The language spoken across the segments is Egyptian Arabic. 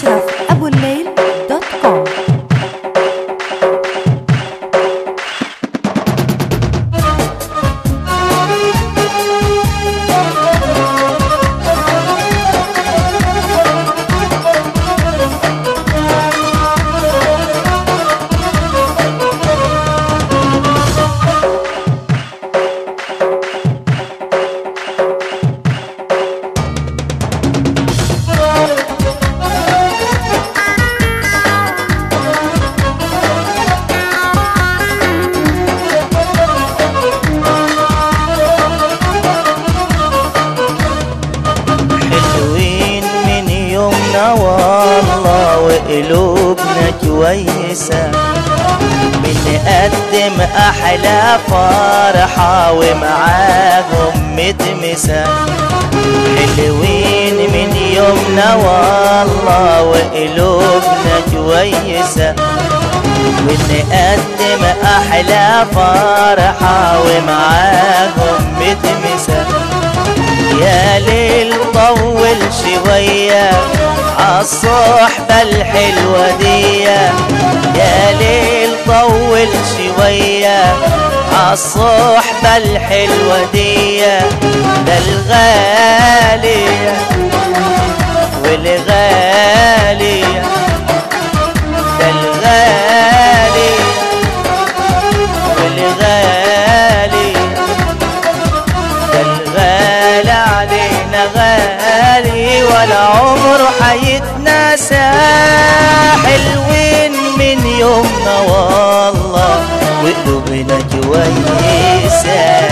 أشرف أبو الليل دوت كوم حلوين من يومنا والله وقلوبنا كويسة بنقدم أحلى فرحة ومعاهم متمسة حلوين من يومنا والله وقلوبنا كويسة بنقدم أحلى فرحة ومعاهم متمسة يا ليل طول شوية عالصحبة الحلوة دي يا ليل طول شوية عالصحبة الحلوة دي ده الغالي والغالي ده الغالي والغالي ده الغالي علينا غالي ولا عمره حيتنسى حلوين من يومنا والله وقلوبنا كويسه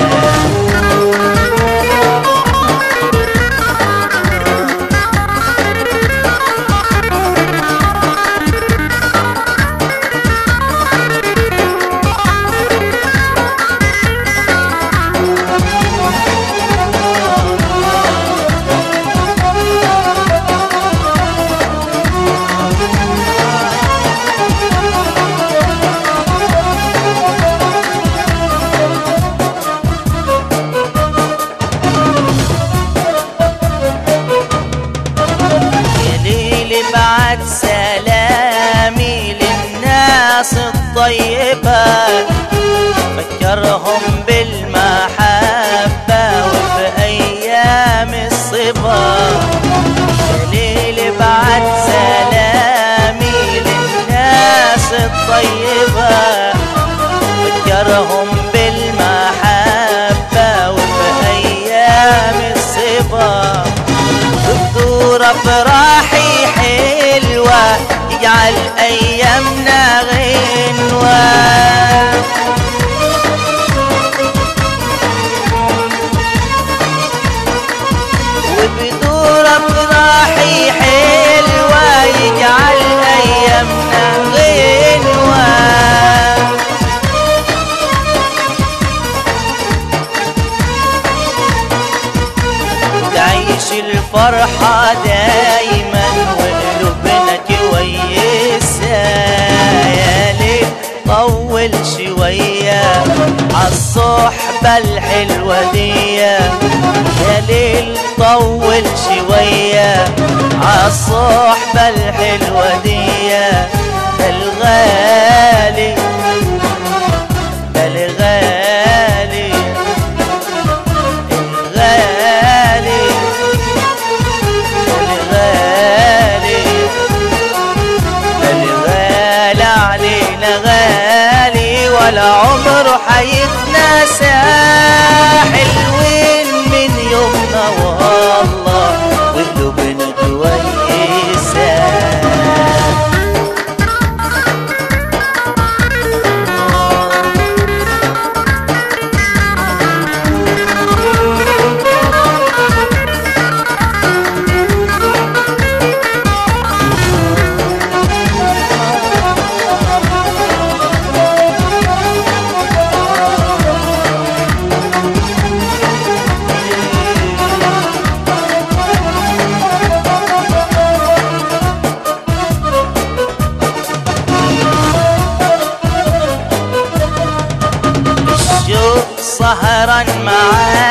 يا ليل بعد سلامي للناس الطيبة فكرهم بالمحبة وفي أيام الصبا يا ليل بعد سلامي للناس الطيبة فكرهم بالمحبة وفي أيام الصبا دكتور افراحي حلوة يجعل ايامنا غنوة وبدور افراحي حلوة يجعل ايامنا غنوة تعيش الفرحة دايما وقلوبنا كويسة يا ليل طول شوية عالصحبة الحلوة دي يا ليل طول شوية عالصحبة الحلوة دي ده الغالي ده الغالي الغالي الغالي الغالي علينا غالي ولا عمره حيتنسى حلوين من يومنا والله وقلوبنا كويسه سهرا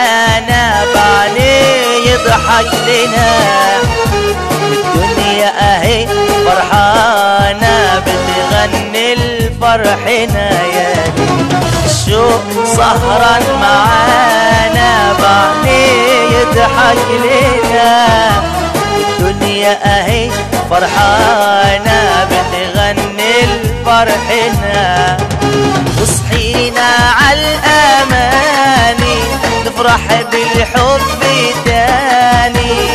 معانا بعليه يضحك لنا والدنيا اهي فرحانة بتغني الفرحنا يا ليل الشوق سهران معانا بعديه يضحك لنا الدنيا اهي فرحانة بتغني الفرحنا وصحينا عالاماني نفرح بالحب تاني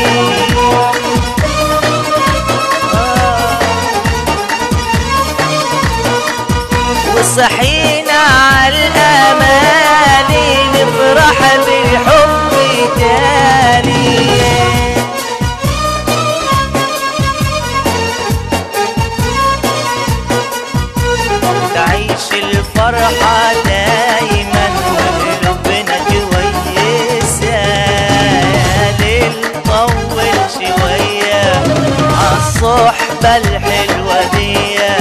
وصحينا عالاماني نفرح بالحب تاني تعيش الفرحة دايما وقلوبنا كويسة ليل طول شوية عالصحبة الحلوة دي